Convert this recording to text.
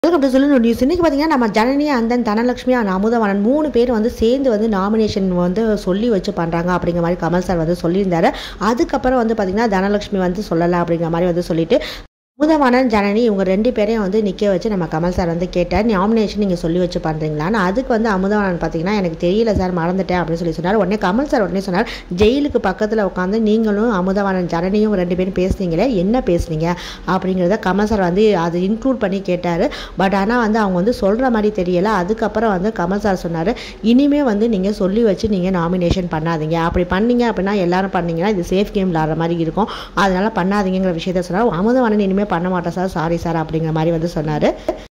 welcome to சொல்லு news இன்றைக்கி பார்த்தீங்கன்னா நம்ம ஜனனி அந்தன் தனலட்சுமி அண்ட் அமுதவாணன் மூணு பேர் வந்து சேர்ந்து வந்து நாமினேஷன் வந்து சொல்லி வச்சு பண்ணுறாங்க அப்படிங்கிற மாதிரி கமல் சார் வந்து சொல்லியிருந்தாரு அதுக்கப்புறம் வந்து பார்த்திங்கன்னா தனலட்சுமி வந்து சொல்லலை அப்படிங்கிற மாதிரி வந்து சொல்லிட்டு அமுதவாணன் ஜனனி இவங்க ரெண்டு பேரையும் வந்து நிற்க வச்சு நம்ம கமல் சார் வந்து கேட்டார் நாமினேஷன் நீங்கள் சொல்லி வச்சு பண்ணுறீங்களான்னு அதுக்கு வந்து அமுதவாணன் பார்த்தீங்கன்னா எனக்கு தெரியல சார் மறந்துட்டேன் அப்படின்னு சொல்லி சொன்னார் உடனே கமல் சார் உடனே சொன்னார் ஜெயிலுக்கு பக்கத்தில் உட்காந்து நீங்களும் அமுதவாணன் ஜனனியும் ரெண்டு பேரும் பேசுனீங்களே என்ன பேசுனீங்க அப்படிங்கிறத கமல் சார் வந்து அது இன்க்ளூட் பண்ணி கேட்டார் பட் ஆனால் வந்து அவங்க வந்து சொல்கிற மாதிரி தெரியல அதுக்கப்புறம் வந்து கமல் சார் சொன்னார் இனிமே வந்து நீங்கள் சொல்லி வச்சு நீங்கள் நாமினேஷன் பண்ணாதீங்க அப்படி பண்ணீங்க அப்படின்னா எல்லாரும் பண்ணீங்கன்னா இது சேஃப் கேம் விளாட்ற மாதிரி இருக்கும் அதனால பண்ணாதீங்கிற விஷயத்த சொன்னார் அமுதவாணன் இனிமேல் பண்ண மாட்டேன் சார் சாரி சார் அப்படிங்கிற மாதிரி வந்து சொன்னார்